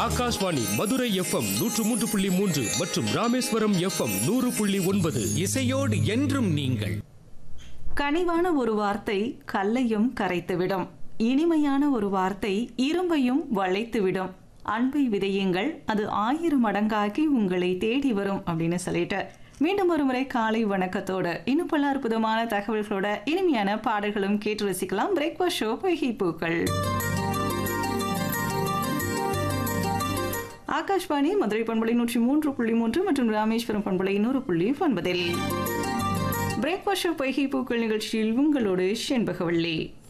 Akashvani Madurai FM நூற்று மூன்று புள்ளி மூன்று மற்றும் ராமேஸ்வரம் எஃப்எம் நூறு புள்ளி ஒன்பது இசையோடு என்றும் நீங்கள் கனிவான ஒரு வார்த்தை கல்லையும் கரைத்துவிடும் இனிமையான ஒரு வார்த்தை இரும்பையும் வளைத்துவிடும் அன்பை விதையுங்கள் அது ஆயிரம் மடங்காகி உங்களை தேடி வரும் அப்படின்னு சொல்லிட்டு மீண்டும் ஒரு முறை காலை வணக்கத்தோட இன்னும் பல அற்புதமான தகவல்களோட இனிமையான பாடல்களும் கேட்டு ரசிக்கலாம் பிரேக்ஃபாஸ்ட் ஷோ பொய்கை பூக்கள் ஆகாஷ்வாணி மதுரை பண்பலை நூற்றி மூன்று புள்ளி மூன்று மற்றும் ராமேஸ்வரம் பண்பலை நூறு புள்ளி ஒன்பதில் பிரேக்ஃபாஸ்ட் ஷோ பொய்கை பூக்கள் நிகழ்ச்சியில் உங்களோடு செண்பகவள்ளி